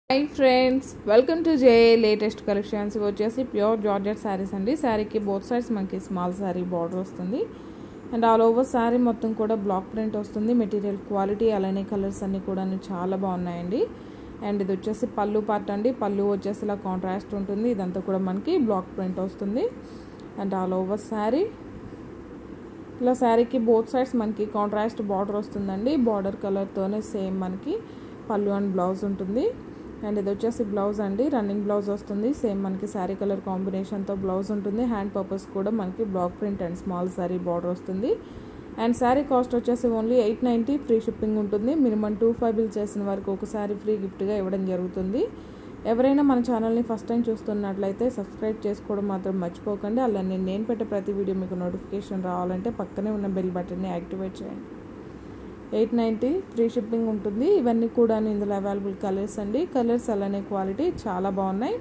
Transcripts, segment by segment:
hi friends welcome to J latest collections ఇవి వచ్చేసి pure georgette saris అండి శారీకి బోత్ సైడ్స్ మనకి స్మాల్ శారీ బార్డర్ వస్తుంది అండ్ ఆల్ ఓవర్ శారీ మొత్తం కూడా బ్లాక్ ప్రింట్ వస్తుంది మెటీరియల్ క్వాలిటీ అలానే కలర్స్ అన్నీ కూడా చాలా బాగున్నాయండి అండ్ ఇది వచ్చేసి పళ్ళు పార్ట్ అండి పళ్ళు వచ్చేసి ఇలా కాంట్రాస్ట్ ఉంటుంది ఇదంతా కూడా మనకి బ్లాక్ ప్రింట్ వస్తుంది అండ్ ఆల్ ఓవర్ శారీ ఇలా శారీకి బోత్ సైడ్స్ మనకి కాంట్రాస్ట్ బార్డర్ వస్తుందండి బార్డర్ కలర్తోనే సేమ్ మనకి పళ్ళు అండ్ బ్లౌజ్ ఉంటుంది అండ్ ఇది వచ్చేసి బ్లౌజ్ అండి రన్నింగ్ బ్లౌజ్ వస్తుంది సేమ్ మనకి శారీ కలర్ కాంబినేషన్తో బ్లౌజ్ ఉంటుంది హ్యాండ్ పర్పస్ కూడా మనకి black print and small sari border వస్తుంది అండ్ శారీ కాస్ట్ వచ్చేసి only eight ninety free shipping ఉంటుంది మినిమం టూ ఫైవ్ బిల్ చేసిన వరకు ఒకసారి ఫ్రీ గిఫ్ట్గా ఇవ్వడం జరుగుతుంది ఎవరైనా మన ఛానల్ని ఫస్ట్ టైం చూస్తున్నట్లయితే సబ్స్క్రైబ్ చేసుకోవడం మాత్రం మర్చిపోకండి అలానే నేను పెట్టే ప్రతి వీడియో మీకు నోటిఫికేషన్ రావాలంటే పక్కనే ఉన్న బెల్ బటన్ని యాక్టివేట్ చేయండి ఎయిట్ నైంటీ ఫ్రీ షిప్పింగ్ ఉంటుంది ఇవన్నీ కూడా ఇందులో అవైలబుల్ కలర్స్ అండి కలర్స్ అలానే క్వాలిటీ చాలా బాగున్నాయి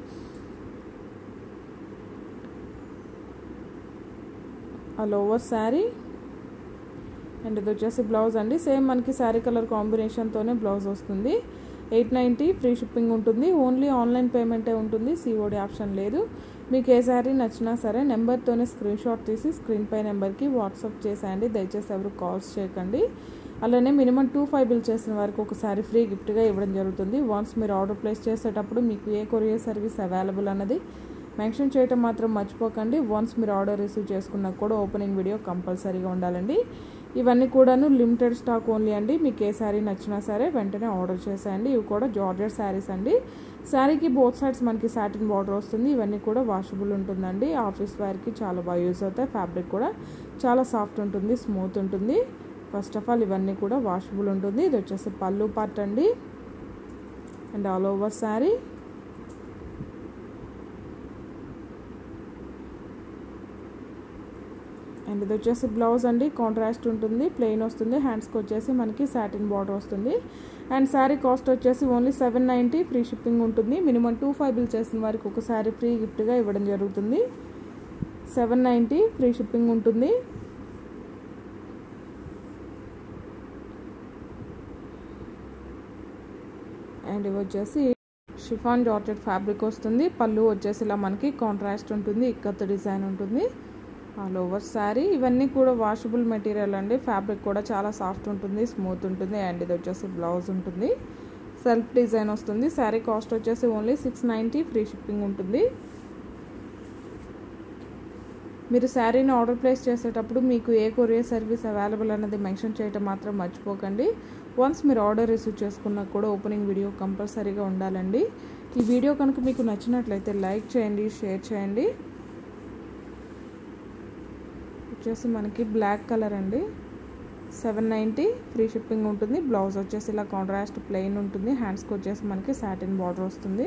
ఆ లోవర్ శారీ అండ్ ఇది వచ్చేసి బ్లౌజ్ అండి సేమ్ మనకి శారీ కలర్ కాంబినేషన్తోనే బ్లౌజ్ వస్తుంది ఎయిట్ నైంటీ ఫ్రీ షిప్పింగ్ ఉంటుంది ఓన్లీ ఆన్లైన్ పేమెంటే ఉంటుంది సిఓడి ఆప్షన్ లేదు మీకు ఏ శారీ నచ్చినా సరే నెంబర్తోనే స్క్రీన్ షాట్ తీసి స్క్రీన్ పై నెంబర్కి వాట్సాప్ చేసేయండి దయచేసి ఎవరు కాల్స్ చేయకండి అలానే మినిమం టూ ఫైవ్ బిల్ చేసిన వారికి ఒకసారి ఫ్రీ గిఫ్ట్గా ఇవ్వడం జరుగుతుంది వన్స్ మీరు ఆర్డర్ ప్లేస్ చేసేటప్పుడు మీకు ఏ కొరియర్ సర్వీస్ అవైలబుల్ అన్నది మెన్షన్ చేయటం మాత్రం మర్చిపోకండి వన్స్ మీరు ఆర్డర్ రిసీవ్ చేసుకున్నా కూడా ఓపెనింగ్ వీడియో కంపల్సరీగా ఉండాలండి ఇవన్నీ కూడాను లిమిటెడ్ స్టాక్ ఓన్లీ అండి మీకు ఏ శారీ నచ్చినా సరే వెంటనే ఆర్డర్ చేసేయండి ఇవి కూడా జార్జెట్ శారీస్ అండి శారీకి బోత్ సైడ్స్ మనకి సాటిన్ బార్డర్ వస్తుంది ఇవన్నీ కూడా వాషబుల్ ఉంటుందండి ఆఫీస్ వేర్కి చాలా బాగా యూస్ అవుతాయి ఫ్యాబ్రిక్ కూడా చాలా సాఫ్ట్ ఉంటుంది స్మూత్ ఉంటుంది ఫస్ట్ ఆఫ్ ఆల్ ఇవన్నీ కూడా వాషబుల్ ఉంటుంది ఇది వచ్చేసి పళ్ళు పార్ట్ అండి and all over sari and ఇది వచ్చేసి బ్లౌజ్ అండి కాంట్రాస్ట్ ఉంటుంది ప్లెయిన్ వస్తుంది హ్యాండ్స్కి వచ్చేసి మనకి సాటిన్ బార్డర్ వస్తుంది అండ్ శారీ కాస్ట్ వచ్చేసి only seven ninety free shipping ఉంటుంది మినిమం టూ ఫైవ్ బిల్ చేసిన వారికి ఒక శారీ ఫ్రీ గిఫ్ట్గా ఇవ్వడం జరుగుతుంది సెవెన్ నైంటీ ఫ్రీ షిప్పింగ్ ఉంటుంది అండ్ ఇవి వచ్చేసి షిఫాన్ జార్జెట్ ఫ్యాబ్రిక్ వస్తుంది పళ్ళు వచ్చేసి ఇలా మనకి కాంట్రాస్ట్ ఉంటుంది ఇక్కత్ డిజైన్ ఉంటుంది ఆల్ ఓవర్ శారీ ఇవన్నీ కూడా వాషబుల్ మెటీరియల్ అండి ఫ్యాబ్రిక్ కూడా చాలా సాఫ్ట్ ఉంటుంది స్మూత్ ఉంటుంది అండ్ ఇది వచ్చేసి బ్లౌజ్ ఉంటుంది సెల్ఫ్ డిజైన్ వస్తుంది శారీ కాస్ట్ వచ్చేసి only six ninety free shipping ఉంటుంది మీరు శారీని ఆర్డర్ ప్లేస్ చేసేటప్పుడు మీకు ఏ కొరియర్ సర్వీస్ అవైలబుల్ అన్నది మెన్షన్ చేయటం మాత్రం మర్చిపోకండి వన్స్ మీరు ఆర్డర్ రిసీవ్ చేసుకున్నా కూడా ఓపెనింగ్ వీడియో కంపల్సరీగా ఉండాలండి ఈ వీడియో కనుక మీకు నచ్చినట్లయితే లైక్ చేయండి షేర్ చేయండి వచ్చేసి మనకి బ్లాక్ కలర్ అండి సెవెన్ నైంటీ ఫ్రీ షిప్పింగ్ ఉంటుంది బ్లౌజ్ వచ్చేసి ఇలా కాంట్రాస్ట్ ప్లెయిన్ ఉంటుంది హ్యాండ్స్కి వచ్చేసి మనకి సాటిన్ బార్డర్ వస్తుంది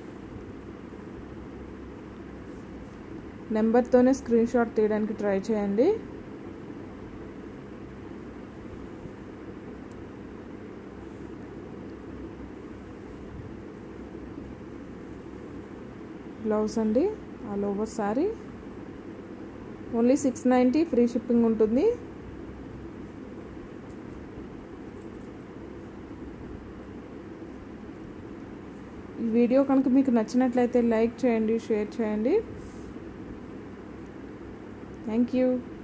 నెంబర్తోనే స్క్రీన్ షాట్ తీయడానికి ట్రై చేయండి బ్లౌజ్ అండి all over sari only six ninety free shipping ఉంటుంది ఈ వీడియో కనుక మీకు నచ్చినట్లయితే లైక్ చేయండి షేర్ చేయండి థ్యాంక్ యూ